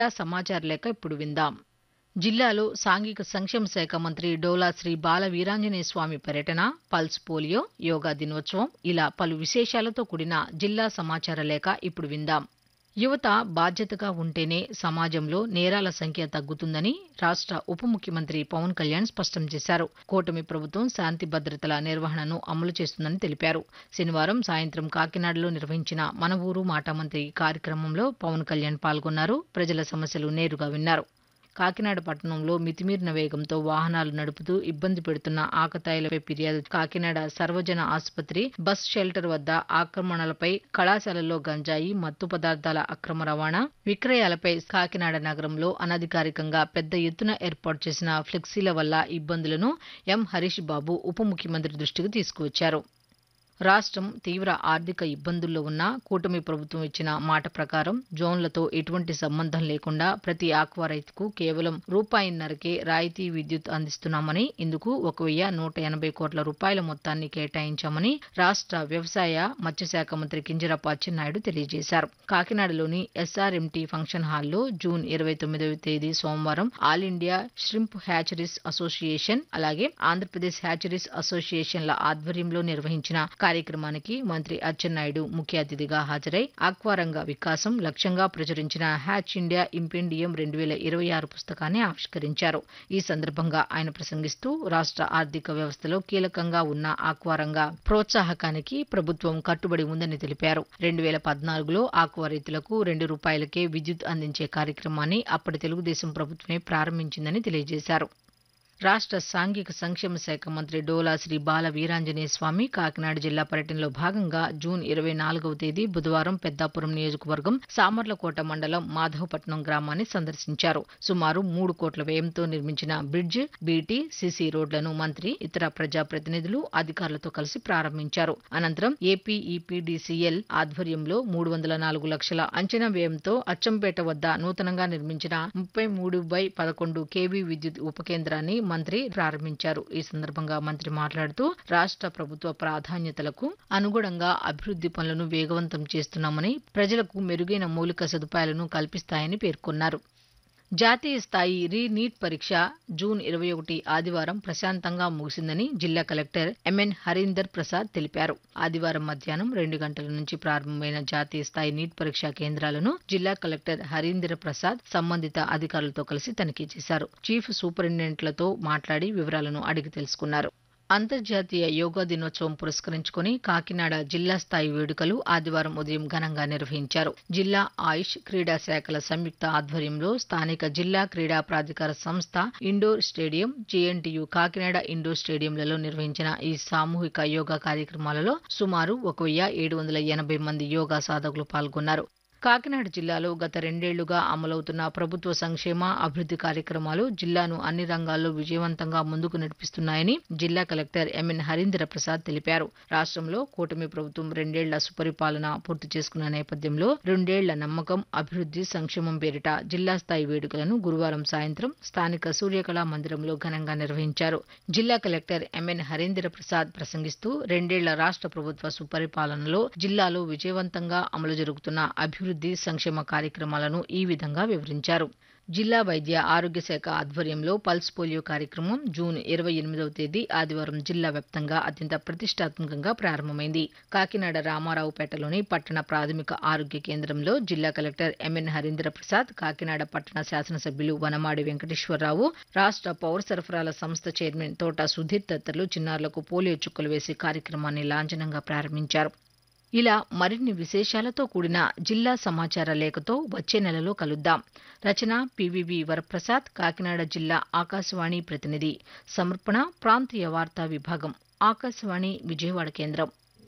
సమాచార లేఖ ఇప్పుడు విందాం జిల్లాలో సాంఘిక సంక్షేమ శాఖ మంత్రి డోలా శ్రీ బాల వీరాంజనేయ స్వామి పర్యటన పల్స్ పోలియో యోగా దినోత్సవం ఇలా పలు విశేషాలతో కూడిన జిల్లా సమాచార లేఖ ఇప్పుడు విందాం యువత బాధ్యతగా ఉంటేనే సమాజంలో నేరాల సంఖ్య తగ్గుతుందని రాష్ట్ర ఉప ముఖ్యమంత్రి పవన్ కళ్యాణ్ స్పష్టం చేశారు కూటమి ప్రభుత్వం శాంతి భద్రతల నిర్వహణను అమలు చేస్తుందని తెలిపారు శనివారం సాయంత్రం కాకినాడలో నిర్వహించిన మన ఊరు మాట మంత్రి కార్యక్రమంలో పవన్ కళ్యాణ్ పాల్గొన్నారు ప్రజల సమస్యలు నేరుగా విన్నారు కాకినాడ పట్టణంలో మితిమీరిన వేగంతో వాహనాలు నడుపుతూ ఇబ్బంది పెడుతున్న ఆకతాయిలపై ఫిర్యాదు కాకినాడ సర్వజన ఆసుపత్రి బస్ షెల్టర్ వద్ద ఆక్రమణలపై కళాశాలల్లో గంజాయి మత్తు పదార్థాల అక్రమ రవాణా విక్రయాలపై కాకినాడ నగరంలో అనధికారికంగా పెద్ద ఎత్తున ఏర్పాటు చేసిన ఫ్లెక్సీల వల్ల ఇబ్బందులను ఎం హరీష్ బాబు ఉప ముఖ్యమంత్రి దృష్టికి తీసుకువచ్చారు రాష్ట్రం తీవ్ర ఆర్థిక ఇబ్బందుల్లో ఉన్న కూటమి ప్రభుత్వం ఇచ్చిన మాట ప్రకారం జోన్లతో ఎటువంటి సంబంధం లేకుండా ప్రతి ఆక్వా రైతుకు కేవలం రూపాయిన్నరకే రాయితీ విద్యుత్ అందిస్తున్నామని ఇందుకు ఒక వెయ్యి నూట ఎనభై కోట్ల రూపాయల మొత్తాన్ని కేటాయించామని రాష్ట్ర వ్యవసాయ మత్స్యశాఖ మంత్రి కింజరాపు అచ్చెన్నాయుడు తెలియజేశారు కాకినాడలోని ఎస్ఆర్ఎంటీ ఫంక్షన్ హాల్లో జూన్ ఇరవై తొమ్మిదవ తేదీ సోమవారం all India shrimp hatcheries association అలాగే ఆంధ్రప్రదేశ్ హ్యాచరీస్ అసోసియేషన్ల ఆధ్వర్యంలో నిర్వహించిన కార్యక్రమానికి మంత్రి అచ్చెన్నాయుడు ముఖ్య అతిథిగా హాజరై ఆక్వారంగ వికాసం లక్ష్యంగా ప్రచురించిన హ్యాచ్ ఇండియా ఇంపెండియం రెండు వేల ఇరవై ఆరు పుస్తకాన్ని ఆవిష్కరించారు ఈ సందర్భంగా ఆయన ప్రసంగిస్తూ రాష్ట్ర ఆర్థిక వ్యవస్థలో కీలకంగా ఉన్న ఆక్వారంగ ప్రోత్సాహకానికి ప్రభుత్వం కట్టుబడి ఉందని తెలిపారు రెండు వేల పద్నాలుగులో ఆక్వా రైతులకు రెండు రూపాయలకే విద్యుత్ అందించే కార్యక్రమాన్ని అప్పటి తెలుగుదేశం ప్రభుత్వమే ప్రారంభించిందని తెలియజేశారు రాష్ట్ర సాంఘిక సంక్షేమ శాఖ మంత్రి డోలా శ్రీ బాల వీరాంజనేయ స్వామి కాకినాడ జిల్లా పర్యటనలో భాగంగా జూన్ ఇరవై నాలుగవ తేదీ బుధవారం పెద్దాపురం నియోజకవర్గం సామర్లకోట మండలం మాధవపట్నం గ్రామాన్ని సందర్శించారు సుమారు మూడు కోట్ల వ్యయంతో నిర్మించిన బ్రిడ్జ్ బీటీ సిసి రోడ్లను మంత్రి ఇతర ప్రజాప్రతినిధులు అధికారులతో కలిసి ప్రారంభించారు అనంతరం ఏపీఈపీడీసీఎల్ ఆధ్వర్యంలో మూడు వందల నాలుగు లక్షల అంచనా వ్యయంతో అచ్చంపేట వద్ద నూతనంగా నిర్మించిన ముప్పై మూడు బై పదకొండు కేవీ విద్యుత్ ఉపకేంద్రాన్ని మంత్రి ప్రారంభించారు ఈ సందర్భంగా మంత్రి మాట్లాడుతూ రాష్ట్ర ప్రభుత్వ ప్రాధాన్యతలకు అనుగుణంగా అభివృద్ధి పనులను వేగవంతం చేస్తున్నామని ప్రజలకు మెరుగైన మౌలిక సదుపాయాలను కల్పిస్తాయని పేర్కొన్నారు జాతీయ స్థాయి రీ నీట్ పరీక్ష జూన్ ఇరవై ఒకటి ఆదివారం ప్రశాంతంగా ముగిసిందని జిల్లా కలెక్టర్ ఎంఎన్ హరీందర్ ప్రసాద్ తెలిపారు ఆదివారం మధ్యాహ్నం రెండు గంటల నుంచి ప్రారంభమైన జాతీయ స్థాయి నీట్ పరీక్షా కేంద్రాలను జిల్లా కలెక్టర్ హరీందర్ ప్రసాద్ సంబంధిత అధికారులతో కలిసి తనిఖీ చేశారు చీఫ్ సూపరింటెండెంట్లతో మాట్లాడి వివరాలను అడిగి తెలుసుకున్నారు అంతర్జాతీయ యోగా దినోత్సవం పురస్కరించుకుని కాకినాడ జిల్లా స్థాయి వేడుకలు ఆదివారం ఉదయం ఘనంగా నిర్వహించారు జిల్లా ఆయుష్ క్రీడా శాఖల సంయుక్త ఆధ్వర్యంలో స్థానిక జిల్లా క్రీడా ప్రాధికార సంస్థ indoor stadium JNTU Kakinada indoor స్టేడియంలలో నిర్వహించిన ఈ సామూహిక యోగా కార్యక్రమాలలో సుమారు ఒక వెయ్యి ఏడు వందల ఎనభై మంది యోగా సాధకులు పాల్గొన్నారు కాకినాడ జిల్లాలో గత రెండేళ్లుగా అమలవుతున్న ప్రభుత్వ సంక్షేమ అభివృద్ధి కార్యక్రమాలు జిల్లాను అన్ని రంగాల్లో విజయవంతంగా ముందుకు నడిపిస్తున్నాయని జిల్లా కలెక్టర్ ఎంఎన్ హరీంద్ర ప్రసాద్ తెలిపారు రాష్ట్రంలో కూటమి ప్రభుత్వం రెండేళ్ల సుపరిపాలన పూర్తి చేసుకున్న నేపథ్యంలో రెండేళ్ల నమ్మకం అభివృద్ధి సంక్షేమం పేరిట జిల్లా స్థాయి వేడుకలను గురువారం సాయంత్రం స్థానిక సూర్యకళా మందిరంలో ఘనంగా నిర్వహించారు జిల్లా కలెక్టర్ ఎంఎన్ హరీంద్ర ప్రసాద్ ప్రసంగిస్తూ రెండేళ్ల రాష్ట్ర ప్రభుత్వ సుపరిపాలనలో జిల్లాలో విజయవంతంగా అమలు జరుగుతున్న అభివృద్ధి అభివృద్ధి సంక్షేమ కార్యక్రమాలను ఈ విధంగా వివరించారు జిల్లా వైద్య ఆరోగ్య శాఖ ఆధ్వర్యంలో పల్స్ పోలియో కార్యక్రమం జూన్ ఇరవై ఎనిమిదవ తేదీ ఆదివారం జిల్లా వ్యాప్తంగా అత్యంత ప్రతిష్టాత్మకంగా ప్రారంభమైంది కాకినాడ రామారావుపేటలోని పట్టణ ప్రాథమిక ఆరోగ్య కేంద్రంలో జిల్లా కలెక్టర్ ఎంఎన్ హరీంద్ర ప్రసాద్ కాకినాడ పట్టణ శాసనసభ్యులు వనమాడి వెంకటేశ్వరరావు రాష్ట్ర పౌర సరఫరాల సంస్థ చైర్మన్ తోట సుధీర్ తదితరులు చిన్నారులకు పోలియో చుక్కలు వేసి కార్యక్రమాన్ని లాంఛనంగా ప్రారంభించారు ఇలా మరిన్ని విశేషాలతో కూడిన జిల్లా సమాచార లేఖతో వచ్చే నెలలో కలుద్దాం రచన పివివి వరప్రసాద్ కాకినాడ జిల్లా ఆకాశవాణి ప్రతినిధి సమర్పణ ప్రాంతీయ వార్తా విభాగం ఆకాశవాణి విజయవాడ కేంద్రం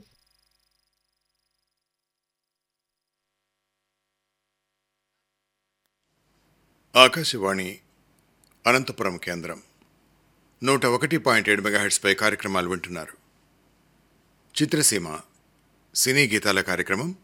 ఆకాశవాణి అనంతపురం కేంద్రం నూట ఒకటి పాయింట్ ఏడు మెగాహెట్స్పై కార్యక్రమాలు వింటున్నారు చిత్రసీమ సినీ గీతాల కార్యక్రమం